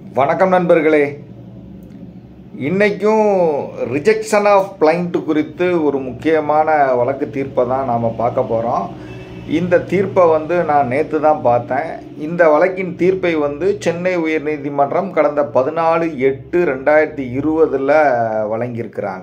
வணக்கம் நண்பர்களே இன்னைக்கும் ரிஜெக்ஷன் ஆஃப் பிளைண்ட் குறித்து ஒரு முக்கியமான வழக்கு தீர்ப்பை தான் நாம் பார்க்க போகிறோம் இந்த தீர்ப்பை வந்து நான் நேற்று தான் பார்த்தேன் இந்த வழக்கின் தீர்ப்பை வந்து சென்னை உயர்நீதிமன்றம் கடந்த பதினாலு எட்டு ரெண்டாயிரத்தி இருபதில் வழங்கியிருக்கிறாங்க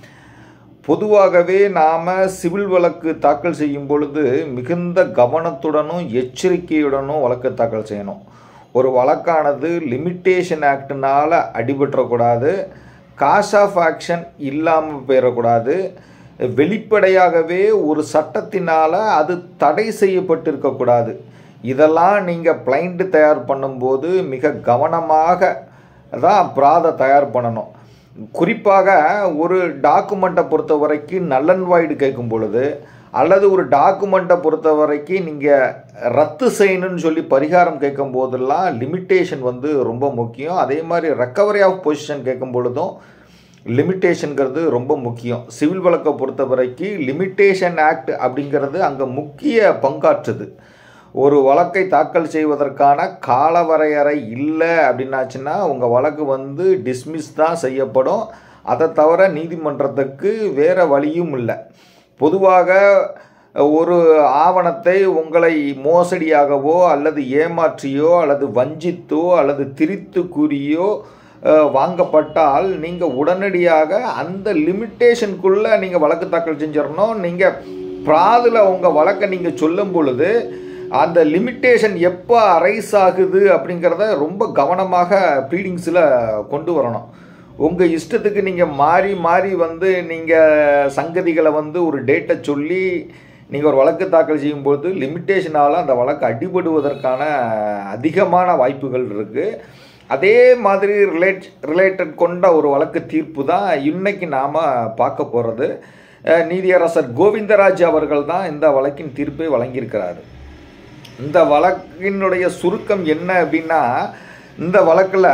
பொதுவாகவே நாம் சிவில் வழக்கு தாக்கல் செய்யும் பொழுது மிகுந்த கவனத்துடனும் எச்சரிக்கையுடனும் வழக்கு தாக்கல் செய்யணும் ஒரு வழக்கானது லிமிட்டேஷன் ஆக்டினால் அடிபட்டுறக்கூடாது காஸ் ஆஃப் ஆக்ஷன் இல்லாமல் போயிடக்கூடாது வெளிப்படையாகவே ஒரு சட்டத்தினால் அது தடை செய்யப்பட்டிருக்கக்கூடாது இதெல்லாம் நீங்கள் பிளைண்ட் தயார் பண்ணும்போது மிக கவனமாக தான் பிராத தயார் பண்ணணும் குறிப்பாக ஒரு டாக்குமெண்ட்டை பொறுத்த வரைக்கும் நல்லன் வாய்டு கேட்கும் பொழுது அல்லது ஒரு டாக்குமெண்ட்டை பொறுத்த வரைக்கும் நீங்கள் ரத்து செய்யணும்னு சொல்லி பரிகாரம் கேட்கும் போதெல்லாம் லிமிட்டேஷன் வந்து ரொம்ப முக்கியம் அதே மாதிரி ரெக்கவரி ஆஃப் பொசிஷன் கேட்கும் பொழுதும் லிமிட்டேஷனுங்கிறது ரொம்ப முக்கியம் சிவில் வழக்கை பொறுத்த வரைக்கும் லிமிட்டேஷன் ஆக்ட் அப்படிங்கிறது அங்கே முக்கிய பங்காற்றுது ஒரு வழக்கை தாக்கல் செய்வதற்கான காலவரையறை இல்லை அப்படின்னாச்சுன்னா உங்கள் வழக்கு வந்து டிஸ்மிஸ் தான் செய்யப்படும் அதை தவிர நீதிமன்றத்துக்கு வேறு வழியும் இல்லை பொதுவாக ஒரு ஆவணத்தை உங்களை மோசடியாகவோ அல்லது ஏமாற்றியோ அல்லது வஞ்சித்தோ அல்லது திரித்து கூறியோ வாங்கப்பட்டால் நீங்கள் உடனடியாக அந்த லிமிட்டேஷனுக்குள்ளே நீங்கள் வழக்கு தாக்கல் செஞ்சிடணும் நீங்கள் பிராதில் உங்கள் வழக்கை நீங்கள் சொல்லும் பொழுது அந்த லிமிட்டேஷன் எப்போ அரைஸ் ஆகுது அப்படிங்கிறத ரொம்ப கவனமாக ப்ரீடிங்ஸில் கொண்டு வரணும் உங்கள் இஷ்டத்துக்கு நீங்கள் மாறி மாறி வந்து நீங்கள் சங்கதிகளை வந்து ஒரு டேட்டை சொல்லி நீங்கள் ஒரு வழக்கு தாக்கல் செய்யும்போது லிமிட்டேஷனால் அந்த வழக்கு அடிபடுவதற்கான அதிகமான வாய்ப்புகள் இருக்குது அதே மாதிரி ரிலேட் ரிலேட்டட் கொண்ட ஒரு வழக்கு தீர்ப்பு தான் இன்னைக்கு நாம் பார்க்க போகிறது நீதியரசர் கோவிந்தராஜ் அவர்கள் தான் இந்த வழக்கின் தீர்ப்பை வழங்கியிருக்கிறாரு இந்த வழக்கினுடைய சுருக்கம் என்ன அப்படின்னா இந்த வழக்கில்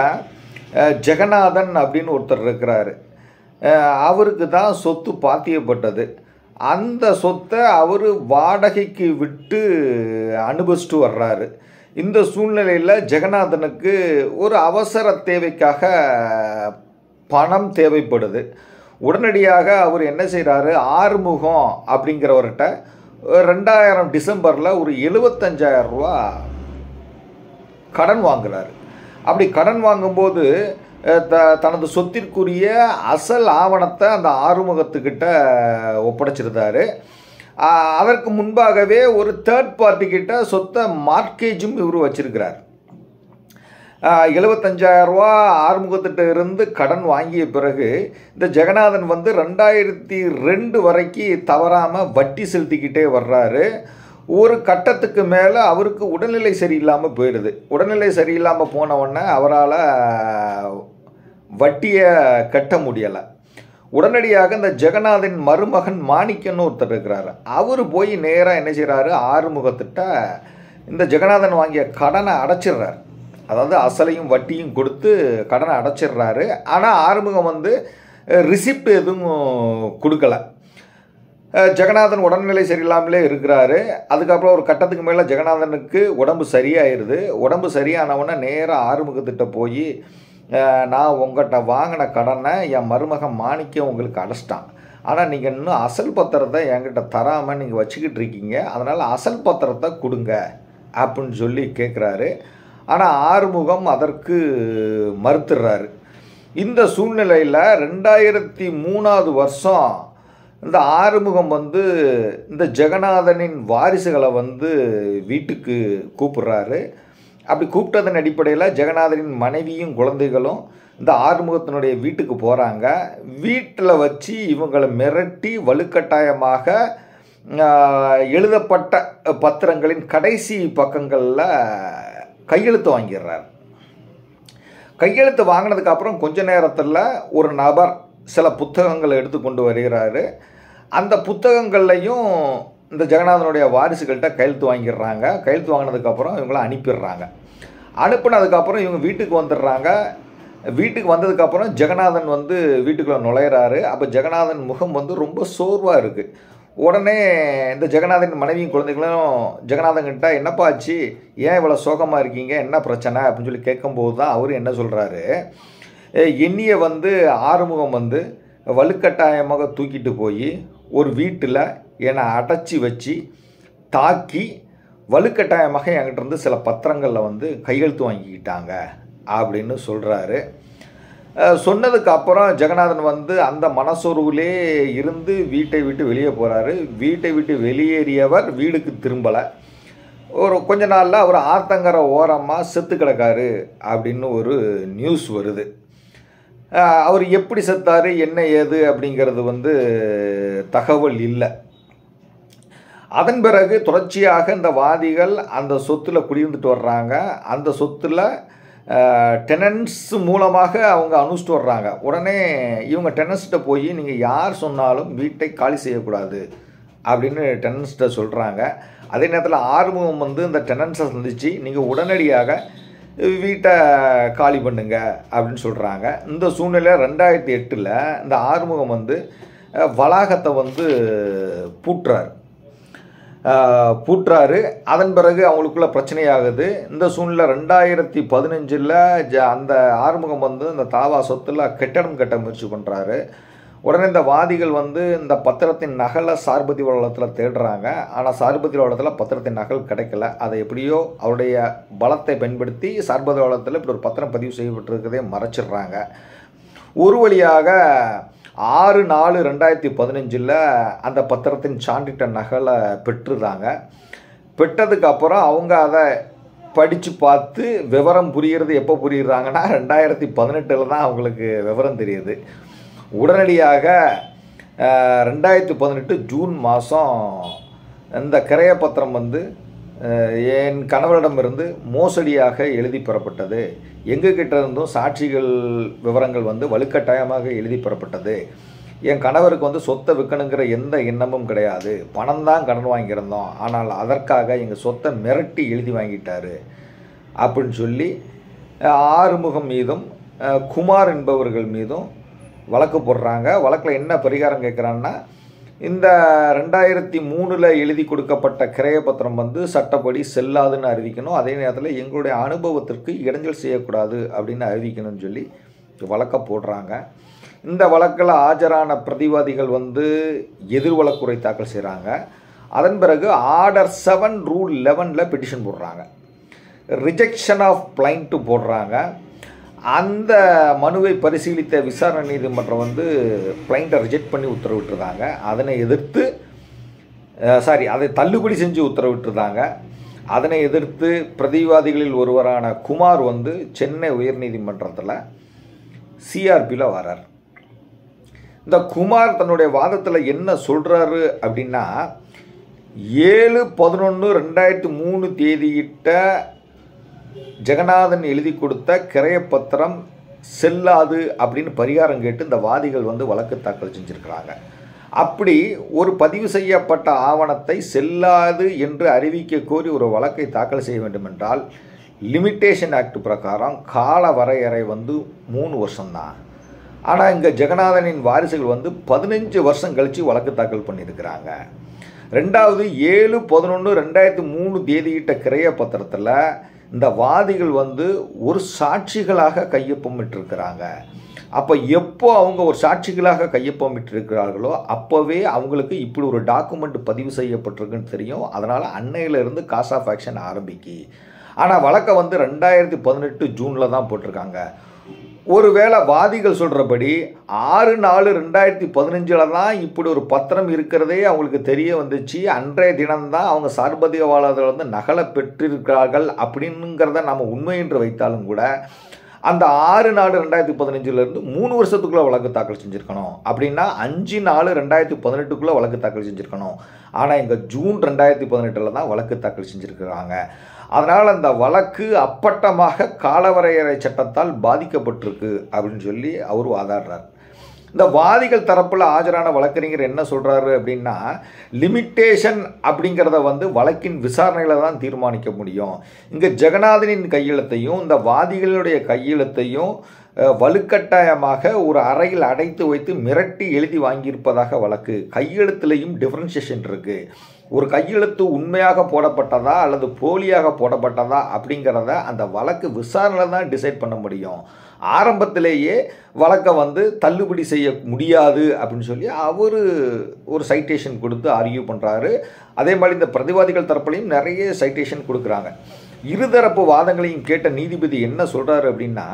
ஜெகநாதன் அப்படின்னு ஒருத்தர் இருக்கிறாரு அவருக்கு தான் சொத்து பாத்தியப்பட்டது அந்த சொத்தை அவர் வாடகைக்கு விட்டு அனுபவிச்சுட்டு வர்றாரு இந்த சூழ்நிலையில் ஜெகநாதனுக்கு ஒரு அவசர தேவைக்காக பணம் தேவைப்படுது உடனடியாக அவர் என்ன செய்கிறாரு ஆறுமுகம் அப்படிங்கிறவர்கிட்ட ரெண்டாயிரம் டிசம்பரில் ஒரு எழுபத்தஞ்சாயிரம் ரூபா கடன் வாங்குறாரு அப்படி கடன் வாங்கும்போது த தனது சொத்திற்குரிய அசல் ஆவணத்தை அந்த ஆறுமுகத்துக்கிட்ட ஒப்படைச்சிருந்தாரு அதற்கு முன்பாகவே ஒரு தேர்ட் பார்ட்டிக்கிட்ட சொத்தை மார்க்கேஜும் இவர் வச்சிருக்கிறார் எழுபத்தஞ்சாயிரரூவா ஆறுமுகத்திட்ட இருந்து கடன் வாங்கிய பிறகு இந்த ஜெகநாதன் வந்து ரெண்டாயிரத்தி ரெண்டு வரைக்கும் தவறாமல் வட்டி செலுத்திக்கிட்டே வர்றாரு ஒரு கட்டத்துக்கு மேலே அவருக்கு உடல்நிலை சரியில்லாமல் போயிடுது உடல்நிலை சரியில்லாமல் போன உடனே அவரால் வட்டியை கட்ட முடியலை உடனடியாக இந்த ஜெகநாதன் மருமகன் மாணிக்கன்னு ஒருத்தர் இருக்கிறாரு அவர் போய் நேராக என்ன செய்கிறாரு ஆறுமுகத்திட்ட இந்த ஜெகநாதன் வாங்கிய கடனை அடைச்சிடுறாரு அதாவது அசலையும் வட்டியும் கொடுத்து கடனை அடைச்சிடுறாரு ஆனால் ஆறுமுகம் வந்து ரிசிப்ட் எதுவும் கொடுக்கல ஜெகநாதன் உடல்நிலை சரியில்லாமலே இருக்கிறாரு அதுக்கப்புறம் ஒரு கட்டத்துக்கு மேலே ஜெகநாதனுக்கு உடம்பு சரியாயிருது உடம்பு சரியானவொன்னே நேராக ஆறுமுகத்திட்ட போய் நான் உங்கள்கிட்ட வாங்கின கடனை என் மருமகன் மாணிக்க உங்களுக்கு அடைச்சிட்டான் ஆனால் நீங்கள் இன்னும் அசல் பத்திரத்தை என்கிட்ட தராமல் நீங்கள் வச்சுக்கிட்டு இருக்கீங்க அதனால் அசல் பத்திரத்தை கொடுங்க அப்படின்னு சொல்லி கேட்குறாரு ஆனால் ஆறுமுகம் அதற்கு மறுத்துடுறாரு இந்த சூழ்நிலையில் ரெண்டாயிரத்தி மூணாவது வருஷம் இந்த ஆறுமுகம் வந்து இந்த ஜெகநாதனின் வாரிசுகளை வந்து வீட்டுக்கு கூப்பிடுறாரு அப்படி கூப்பிட்டதன் அடிப்படையில் ஜெகநாதனின் மனைவியும் குழந்தைகளும் இந்த ஆறுமுகத்தினுடைய வீட்டுக்கு போகிறாங்க வீட்டில் வச்சு இவங்களை மிரட்டி வலுக்கட்டாயமாக எழுதப்பட்ட பத்திரங்களின் கடைசி பக்கங்களில் கையெழுத்து வாங்கிடுறார் கையெழுத்து வாங்கினதுக்கு அப்புறம் கொஞ்ச நேரத்தில் ஒரு நபர் சில புத்தகங்களை எடுத்து கொண்டு வருகிறாரு அந்த புத்தகங்கள்லையும் இந்த ஜெகநாதனுடைய வாரிசுகள்கிட்ட கையெழுத்து வாங்கிடுறாங்க கையெழுத்து வாங்கினதுக்கப்புறம் இவங்கள அனுப்பிடுறாங்க அனுப்புனதுக்கப்புறம் இவங்க வீட்டுக்கு வந்துடுறாங்க வீட்டுக்கு வந்ததுக்கப்புறம் ஜெகநாதன் வந்து வீட்டுக்குள்ளே நுழையிறாரு அப்போ ஜெகநாதன் முகம் வந்து ரொம்ப சோர்வாக இருக்குது உடனே இந்த ஜெகநாதன் மனைவியும் குழந்தைகளும் ஜெகநாதன் கிட்ட என்னப்பா ஆச்சு ஏன் இவ்வளோ சோகமாக இருக்கீங்க என்ன பிரச்சனை அப்படின்னு சொல்லி கேட்கும்போது தான் அவர் என்ன சொல்கிறாரு எண்ணியை வந்து ஆறுமுகம் வந்து வலுக்கட்டாயமாக தூக்கிட்டு போய் ஒரு வீட்டில் என்னை அடைச்சி வச்சு தாக்கி வலுக்கட்டாயமாக என்கிட்ட இருந்து சில பத்திரங்களில் வந்து கையெழுத்து வாங்கிக்கிட்டாங்க அப்படின்னு சொல்கிறாரு சொன்னதுக்கு அப்புறம் ஜெகநாதன் வந்து அந்த மனசோர்விலே இருந்து வீட்டை விட்டு வெளியே போகிறாரு வீட்டை விட்டு வெளியேறியவர் வீடுக்கு திரும்பலை ஒரு கொஞ்ச நாளில் அவர் ஆத்தங்கரை ஓரமாக செத்து கிடக்காரு அப்படின்னு ஒரு நியூஸ் வருது அஹ் அவர் எப்படி செத்தாரு என்ன ஏது அப்படிங்கிறது வந்து தகவல் இல்லை அதன் பிறகு தொடர்ச்சியாக இந்த வாதிகள் அந்த சொத்தில் குடியிருந்துட்டு வர்றாங்க அந்த சொத்தில் டெனன்ஸ் மூலமாக அவங்க அனுஷ்டிட்டு வர்றாங்க உடனே இவங்க டெனன்ஸ்கிட்ட போய் நீங்கள் யார் சொன்னாலும் வீட்டை காலி செய்யக்கூடாது அப்படின்னு டெனன்ஸ்கிட்ட சொல்கிறாங்க அதே நேரத்தில் ஆறுமுகம் வந்து இந்த டெனன்ஸை சந்தித்து நீங்கள் உடனடியாக வீட்டை காலி பண்ணுங்க அப்படின்னு சொல்கிறாங்க இந்த சூழ்நிலை ரெண்டாயிரத்தி எட்டில் இந்த ஆறுமுகம் வந்து அஹ், வளாகத்தை வந்து பூட்டுறாரு ஆஹ் பூட்டுறாரு அதன் பிறகு அவங்களுக்குள்ள பிரச்சனையாகுது இந்த சூழ்நிலை ரெண்டாயிரத்தி பதினஞ்சில் ஜ அந்த ஆறுமுகம் வந்து இந்த தாவா சொத்தில் கட்டடம் கட்ட முயற்சி பண்ணுறாரு உடனே இந்த வாதிகள் வந்து இந்த பத்திரத்தின் நகலை சார்பதி வளத்தில் தேடுறாங்க ஆனால் சார்பதி வளத்தில் பத்திரத்தின் நகல் கிடைக்கல அதை எப்படியோ அவருடைய பலத்தை பயன்படுத்தி சார்பதி வளத்தில் இப்படி ஒரு பத்திரம் பதிவு செய்யப்பட்டிருக்கிறதே மறைச்சிடுறாங்க ஒரு வழியாக ஆறு நாலு ரெண்டாயிரத்தி பதினஞ்சில் அந்த பத்திரத்தின் சான்றிட்ட நகலை பெற்றுதாங்க பெற்றதுக்கு அப்புறம் அவங்க அதை படித்து பார்த்து விவரம் புரிகிறது எப்போ புரியுறாங்கன்னா ரெண்டாயிரத்தி பதினெட்டில் தான் அவங்களுக்கு விவரம் தெரியுது உடனடியாக அஹ், ரெண்டாயிரத்தி பதினெட்டு ஜூன் மாதம் இந்த கிரைய பத்திரம் வந்து அஹ், என் கணவரிடமிருந்து மோசடியாக எழுதி பெறப்பட்டது எங்ககிட்ட இருந்தும் சாட்சிகள் விவரங்கள் வந்து வலுக்கட்டாயமாக எழுதி பெறப்பட்டது என் கணவருக்கு வந்து சொத்தை விற்கணுங்கிற எந்த எண்ணமும் கிடையாது பணம் தான் கடன் வாங்கியிருந்தோம் ஆனால் அதற்காக எங்கள் சொத்தை மிரட்டி எழுதி வாங்கிட்டாரு அப்படின்னு சொல்லி அஹ், ஆறுமுகம் மீதும் அஹ், குமார் என்பவர்கள் மீதும் வழக்கு போடுறாங்க வழக்கில் என்ன பரிகாரம் கேட்குறாங்கன்னா இந்த ரெண்டாயிரத்தி மூணில் எழுதி கொடுக்கப்பட்ட கிரைய பத்திரம் வந்து சட்டப்படி செல்லாதுன்னு அறிவிக்கணும் அதே நேரத்தில் எங்களுடைய அனுபவத்திற்கு இடைஞ்சல் செய்யக்கூடாது அப்படின்னு அறிவிக்கணும்னு சொல்லி வழக்க போடுறாங்க இந்த வழக்கில் ஆஜரான பிரதிவாதிகள் வந்து எதிர் வழக்குரை தாக்கல் செய்கிறாங்க அதன் பிறகு ஆர்டர் செவன் ரூல் லெவனில் பெட்டிஷன் போடுறாங்க ரிஜெக்ஷன் ஆஃப் பிளைண்ட்டு போடுறாங்க அந்த மனுவை பரிசீலித்த விசாரணை நீதிமன்றம் வந்து பிளைண்ட்டை ரிஜெக்ட் பண்ணி உத்தரவிட்டிருந்தாங்க அதனை எதிர்த்து சாரி அதை தள்ளுபடி செஞ்சு உத்தரவிட்டிருந்தாங்க அதனை எதிர்த்து பிரதிவாதிகளில் ஒருவரான குமார் வந்து சென்னை உயர்நீதிமன்றத்தில் சிஆர்பியில் வரார் இந்த குமார் தன்னுடைய வாதத்தில் என்ன சொல்கிறாரு அப்படின்னா ஏழு பதினொன்று ரெண்டாயிரத்தி மூணு தேதியிட்ட ஜெகநாதன் எழுதி கொடுத்த கிரையப்பத்திரம் செல்லாது அப்படின்னு பரிகாரம் கேட்டு இந்த வாதிகள் வந்து வழக்கு தாக்கல் செஞ்சுருக்கிறாங்க அப்படி ஒரு பதிவு செய்யப்பட்ட ஆவணத்தை செல்லாது என்று அறிவிக்க கோரி ஒரு வழக்கை தாக்கல் செய்ய வேண்டுமென்றால் லிமிட்டேஷன் ஆக்ட் பிரகாரம் கால வரையறை வந்து மூணு வருஷம்தான் ஆனால் இங்கே ஜெகநாதனின் வாரிசுகள் வந்து பதினஞ்சு வருஷம் கழித்து வழக்கு தாக்கல் பண்ணியிருக்கிறாங்க ரெண்டாவது ஏழு பதினொன்று ரெண்டாயிரத்தி மூணு தேதியிட்ட கிரைய பத்திரத்தில் இந்த வாதிகள் வந்து ஒரு சாட்சிகளாக கையொப்பமிட்டிருக்கிறாங்க அப்போ எப்போ அவங்க ஒரு சாட்சிகளாக கையொப்பமிட்டிருக்கிறார்களோ அப்போவே அவங்களுக்கு இப்படி ஒரு டாக்குமெண்ட் பதிவு செய்யப்பட்டிருக்குன்னு தெரியும் அதனால் அன்னையிலிருந்து காஸ் ஆஃப் ஆக்ஷன் ஆரம்பிக்கி ஆனால் வழக்கை வந்து ரெண்டாயிரத்தி பதினெட்டு ஜூனில் தான் போட்டிருக்காங்க ஒருவேளை வாதிகள் சொல்கிறபடி ஆறு நாலு ரெண்டாயிரத்தி பதினஞ்சில் தான் இப்படி ஒரு பத்திரம் இருக்கிறதே அவங்களுக்கு தெரிய வந்துச்சு அன்றைய தினம்தான் அவங்க சார்பதிகவாளர்கள் வந்து நகலை பெற்றிருக்கிறார்கள் அப்படிங்கிறத நம்ம உண்மை என்று வைத்தாலும் கூட அந்த ஆறு நாலு ரெண்டாயிரத்தி பதினஞ்சுலேருந்து மூணு வருஷத்துக்குள்ளே வழக்கு தாக்கல் செஞ்சுருக்கணும் அப்படின்னா அஞ்சு நாலு ரெண்டாயிரத்தி பதினெட்டுக்குள்ளே வழக்கு தாக்கல் செஞ்சுருக்கணும் ஆனால் இங்கே ஜூன் ரெண்டாயிரத்தி பதினெட்டில் தான் வழக்கு தாக்கல் செஞ்சுருக்கிறாங்க அதனால் அந்த வழக்கு அப்பட்டமாக காலவரையறை சட்டத்தால் பாதிக்கப்பட்டிருக்கு அப்படின்னு சொல்லி அவர் வாதாடுறார் இந்த வாதிகள் தரப்பில் ஆஜரான வழக்கறிஞர் என்ன சொல்கிறாரு அப்படின்னா லிமிட்டேஷன் அப்படிங்கிறத வந்து வழக்கின் விசாரணையில் தான் தீர்மானிக்க முடியும் இங்கே ஜெகநாதனின் கையெழுத்தையும் இந்த வாதிகளுடைய கையெழுத்தையும் அஹ், வலுக்கட்டாயமாக ஒரு அறையில் அடைத்து வைத்து மிரட்டி எழுதி வாங்கியிருப்பதாக வழக்கு கையெழுத்துலேயும் டிஃப்ரென்சியேஷன் இருக்குது ஒரு கையெழுத்து உண்மையாக போடப்பட்டதா அல்லது போலியாக போடப்பட்டதா அப்படிங்கிறத அந்த வழக்கு விசாரணையில் தான் டிசைட் பண்ண முடியும் ஆரம்பத்திலேயே வழக்கை வந்து தள்ளுபடி செய்ய முடியாது அப்படின்னு சொல்லி அவர் ஒரு சைட்டேஷன் கொடுத்து ஆர்கியூ பண்ணுறாரு அதே மாதிரி இந்த பிரதிவாதிகள் தரப்புலையும் நிறைய சைட்டேஷன் கொடுக்குறாங்க இருதரப்பு வாதங்களையும் கேட்ட நீதிபதி என்ன சொல்கிறாரு அப்படின்னா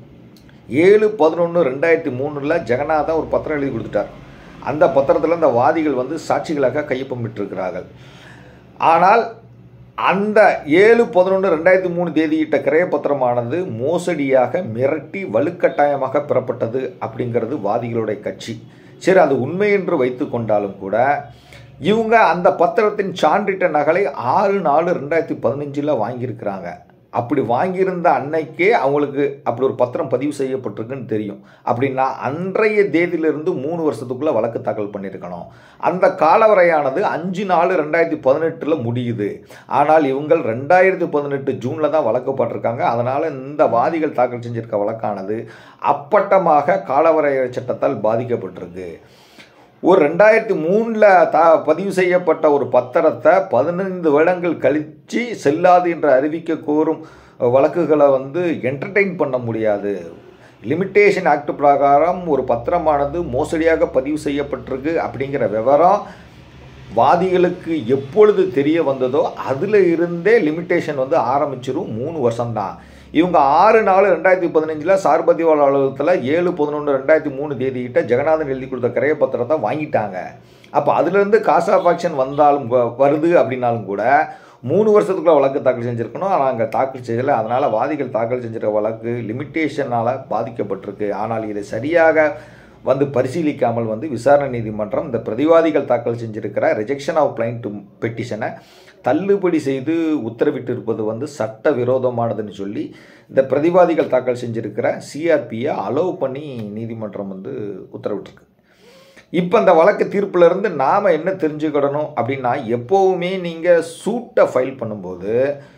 ஏழு பதினொன்று ரெண்டாயிரத்தி மூணில் ஜெகநாதன் ஒரு பத்திரம் எழுதி கொடுத்துட்டார் அந்த பத்திரத்தில் அந்த வாதிகள் வந்து சாட்சிகளாக கையொப்பமிட்டிருக்கிறார்கள் ஆனால் அந்த ஏழு பதினொன்று ரெண்டாயிரத்தி மூணு தேதியிட்ட கிரயப்பத்திரமானது மோசடியாக மிரட்டி வலுக்கட்டாயமாக பெறப்பட்டது அப்படிங்கிறது வாதிகளுடைய கட்சி சரி அது உண்மை என்று வைத்து கொண்டாலும் கூட இவங்க அந்த பத்திரத்தின் சான்றிட்ட நகலை ஆறு நாலு ரெண்டாயிரத்தி பதினஞ்சில் வாங்கியிருக்கிறாங்க அப்படி வாங்கியிருந்த அன்னைக்கே அவங்களுக்கு அப்படி ஒரு பத்திரம் பதிவு செய்யப்பட்டிருக்குன்னு தெரியும் அப்படின்னா அன்றைய தேதியிலிருந்து மூணு வருஷத்துக்குள்ளே வழக்கு தாக்கல் பண்ணியிருக்கணும் அந்த காலவரையானது அஞ்சு நாலு ரெண்டாயிரத்தி பதினெட்டில் முடியுது ஆனால் இவங்கள் ரெண்டாயிரத்தி பதினெட்டு ஜூனில் தான் வழக்கு போட்டிருக்காங்க அதனால் இந்த வாதிகள் தாக்கல் செஞ்சிருக்க வழக்கானது அப்பட்டமாக காலவரைய சட்டத்தால் பாதிக்கப்பட்டிருக்கு ஒரு ரெண்டாயிரத்தி மூணில் தா பதிவு செய்யப்பட்ட ஒரு பத்திரத்தை பதினைந்து வருடங்கள் கழித்து செல்லாது என்று அறிவிக்க கோரும் வழக்குகளை வந்து என்டர்டெயின் பண்ண முடியாது லிமிட்டேஷன் ஆக்ட் பிரகாரம் ஒரு பத்திரமானது மோசடியாக பதிவு செய்யப்பட்டிருக்கு அப்படிங்கிற விவரம் வாதிகளுக்கு எப்பொழுது தெரிய வந்ததோ அதில் இருந்தே லிமிட்டேஷன் வந்து ஆரம்பிச்சிரும் மூணு வருஷம்தான் இவங்க ஆறு நாலு ரெண்டாயிரத்தி பதினஞ்சில் சார்பதிவாளர் அலுவலகத்தில் ஏழு பதினொன்று ரெண்டாயிரத்தி மூணு தேதிகிட்ட ஜெகநாதன் எழுதி கொடுத்த கிரைய பத்திரத்தை வாங்கிட்டாங்க அப்போ அதுலேருந்து காசா ஃபேக்ஷன் வந்தாலும் வ- வருது அப்படின்னாலும் கூட மூணு வருஷத்துக்குள்ள வழக்கு தாக்கல் செஞ்சுருக்கணும் ஆனால் அங்கே தாக்கல் செய்யலை அதனால் வாதிகள் தாக்கல் செஞ்சிருக்க வழக்கு லிமிட்டேஷனால் பாதிக்கப்பட்டிருக்கு ஆனால் இதை சரியாக வந்து பரிசீலிக்காமல் வந்து விசாரணை நீதிமன்றம் இந்த பிரதிவாதிகள் தாக்கல் செஞ்சிருக்கிற ரிஜெக்ஷன் ஆஃப் பிளைண்ட் பெட்டிஷனை தள்ளுபடி செய்து உத்தரவிட்டு இருப்பது வந்து சட்ட விரோதமானதுன்னு சொல்லி இந்த பிரதிவாதிகள் தாக்கல் செஞ்சிருக்கிற சிஆர்பியை அலோவ் பண்ணி நீதிமன்றம் வந்து உத்தரவிட்டிருக்கு இப்போ அந்த வழக்கு தீர்ப்புல இருந்து நாம் என்ன தெரிஞ்சுக்கிடணும் அப்படின்னா எப்போவுமே நீங்கள் சூட்டை ஃபைல் பண்ணும்போது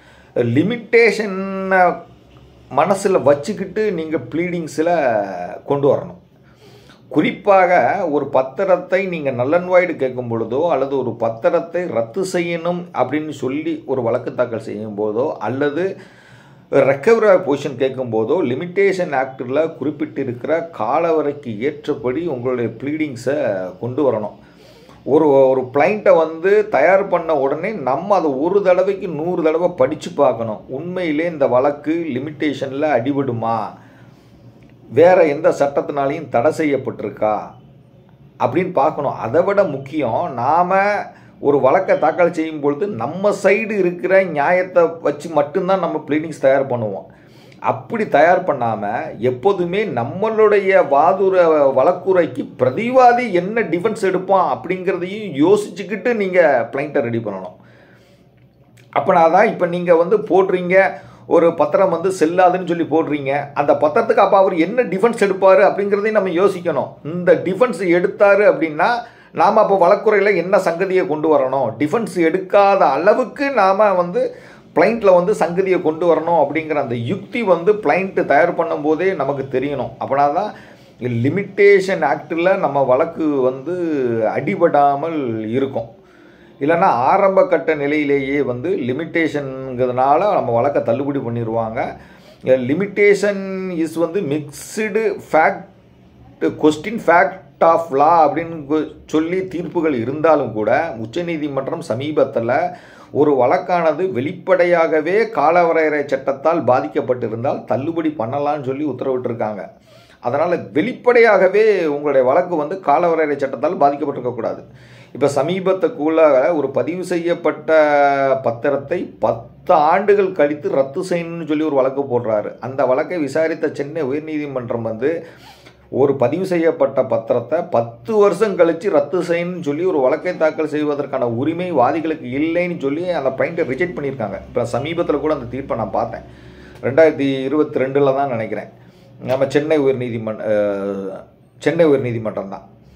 லிமிட்டேஷனை மனசில் வச்சுக்கிட்டு நீங்கள் ப்ளீடிங்ஸில் கொண்டு வரணும் குறிப்பாக ஒரு பத்திரத்தை நீங்கள் நல்லன்வாய்டு கேட்கும் பொழுதோ அல்லது ஒரு பத்திரத்தை ரத்து செய்யணும் அப்படின்னு சொல்லி ஒரு வழக்கு தாக்கல் செய்யும் போதோ அல்லது ரெக்கவரி பொசிஷன் கேட்கும்போதோ லிமிட்டேஷன் ஆக்டில் குறிப்பிட்டிருக்கிற காலவரைக்கு ஏற்றபடி உங்களுடைய ப்ளீடிங்ஸை கொண்டு வரணும் ஒரு ஒரு பிளைண்ட்டை வந்து தயார் பண்ண உடனே நம்ம அதை ஒரு தடவைக்கு நூறு தடவை படித்து பார்க்கணும் உண்மையிலே இந்த வழக்கு லிமிட்டேஷனில் அடிபடுமா வேற எந்த சட்டத்தினாலையும் தடை செய்யப்பட்டிருக்கா அப்படின்னு பார்க்கணும் அதை விட முக்கியம் நாம் ஒரு வழக்கை தாக்கல் செய்யும் பொழுது நம்ம சைடு இருக்கிற நியாயத்தை வச்சு மட்டும்தான் நம்ம ப்ளீடிங்ஸ் தயார் பண்ணுவோம் அப்படி தயார் பண்ணாமல் எப்போதுமே நம்மளுடைய வாதுர வழக்குரைக்கு பிரதிவாதி என்ன டிஃபென்ஸ் எடுப்பான் அப்படிங்கிறதையும் யோசிச்சுக்கிட்டு நீங்கள் பிளைண்ட்டை ரெடி பண்ணணும் அப்போனா தான் இப்போ நீங்கள் வந்து போடுறீங்க ஒரு பத்திரம் வந்து செல்லாதுன்னு சொல்லி போடுறீங்க அந்த பத்திரத்துக்கு அப்போ அவர் என்ன டிஃபென்ஸ் எடுப்பார் அப்படிங்கிறதையும் நம்ம யோசிக்கணும் இந்த டிஃபென்ஸ் எடுத்தார் அப்படின்னா நாம் அப்போ வழக்குறையில் என்ன சங்கதியை கொண்டு வரணும் டிஃபென்ஸ் எடுக்காத அளவுக்கு நாம் வந்து பிளைண்ட்டில் வந்து சங்கதியை கொண்டு வரணும் அப்படிங்கிற அந்த யுக்தி வந்து பிளைண்ட்டு தயார் பண்ணும்போதே நமக்கு தெரியணும் அப்படின்னா தான் லிமிட்டேஷன் ஆக்டில் நம்ம வழக்கு வந்து அடிபடாமல் இருக்கும் இல்லைன்னா ஆரம்ப கட்ட நிலையிலேயே வந்து லிமிட்டேஷனுங்கிறதுனால நம்ம வழக்கை தள்ளுபடி பண்ணிடுவாங்க லிமிட்டேஷன் இஸ் வந்து mixed fact question fact of law அப்படின்னு கொ- சொல்லி தீர்ப்புகள் இருந்தாலும் கூட உச்சநீதிமன்றம் சமீபத்தில் ஒரு வழக்கானது வெளிப்படையாகவே காலவரையறை சட்டத்தால் பாதிக்கப்பட்டிருந்தால் தள்ளுபடி பண்ணலாம்னு சொல்லி உத்தரவிட்டிருக்காங்க அதனால் வெளிப்படையாகவே உங்களுடைய வழக்கு வந்து காலவரையறை சட்டத்தால் பாதிக்கப்பட்டிருக்கக்கூடாது இப்போ சமீபத்துக்குள்ள ஒரு பதிவு செய்யப்பட்ட பத்திரத்தை பத்து ஆண்டுகள் கழித்து ரத்து செய்யணும்னு சொல்லி ஒரு வழக்கு போடுறாரு அந்த வழக்கை விசாரித்த சென்னை உயர்நீதிமன்றம் வந்து ஒரு பதிவு செய்யப்பட்ட பத்திரத்தை பத்து வருஷம் கழித்து ரத்து செய்யணும்னு சொல்லி ஒரு வழக்கை தாக்கல் செய்வதற்கான உரிமை வாதிகளுக்கு இல்லைன்னு சொல்லி அந்த பாயிண்ட்டை ரிஜெக்ட் பண்ணியிருக்காங்க இப்போ சமீபத்தில் கூட அந்த தீர்ப்பை நான் பார்த்தேன் ரெண்டாயிரத்தி இருபத்தி ரெண்டில் தான் நினைக்கிறேன் நம்ம சென்னை உயர்நீதிமன்ற அஹ், சென்னை உயர்நீதிமன்றம் தான்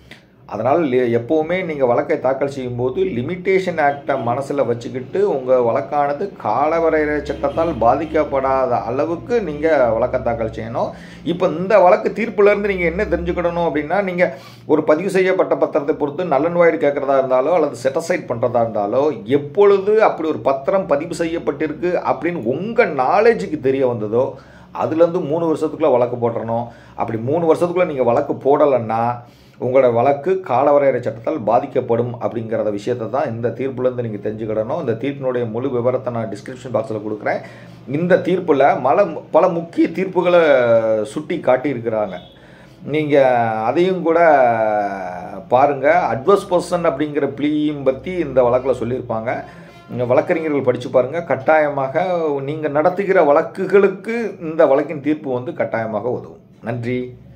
அதனால் லி- எப்போவுமே நீங்கள் வழக்கை தாக்கல் செய்யும்போது லிமிட்டேஷன் ஆக்டை மனசில் வச்சுக்கிட்டு உங்கள் வழக்கானது காலவரையறை சட்டத்தால் பாதிக்கப்படாத அளவுக்கு நீங்கள் வழக்கை தாக்கல் செய்யணும் இப்போ இந்த வழக்கு தீர்ப்புலேருந்து நீங்கள் என்ன தெரிஞ்சுக்கிடணும் அப்படின்னா நீங்கள் ஒரு பதிவு செய்யப்பட்ட பத்திரத்தை பொறுத்து நலன்வாய்டு கேட்குறதா இருந்தாலோ அல்லது செட்டசைட் பண்ணுறதா இருந்தாலோ எப்பொழுது அப்படி ஒரு பத்திரம் பதிவு செய்யப்பட்டிருக்கு அப்படின்னு உங்கள் நாலேஜுக்கு தெரிய வந்ததோ அதுலேருந்து மூணு வருஷத்துக்குள்ளே வழக்கு போட்டுறணும் அப்படி மூணு வருஷத்துக்குள்ளே நீங்கள் வழக்கு போடலைன்னா உங்களோட வழக்கு காலவரையறை சட்டத்தால் பாதிக்கப்படும் அப்படிங்கிறத விஷயத்தை தான் இந்த தீர்ப்புலேருந்து நீங்கள் தெரிஞ்சுக்கிடணும் இந்த தீர்ப்பினுடைய முழு விவரத்தை நான் டிஸ்கிரிப்ஷன் பாக்ஸில் கொடுக்குறேன் இந்த தீர்ப்பில் மல பல முக்கிய தீர்ப்புகளை சுட்டி காட்டியிருக்கிறாங்க நீங்கள் அதையும் கூட பாருங்கள் அட்வர்ஸ் பர்சன் அப்படிங்கிற ப்ளீயும் பற்றி இந்த வழக்கில் சொல்லியிருப்பாங்க இங்க வழக்கறிஞர்கள் படித்து பாருங்கள் கட்டாயமாக நீங்கள் நடத்துகிற வழக்குகளுக்கு இந்த வழக்கின் தீர்ப்பு வந்து கட்டாயமாக உதவும் நன்றி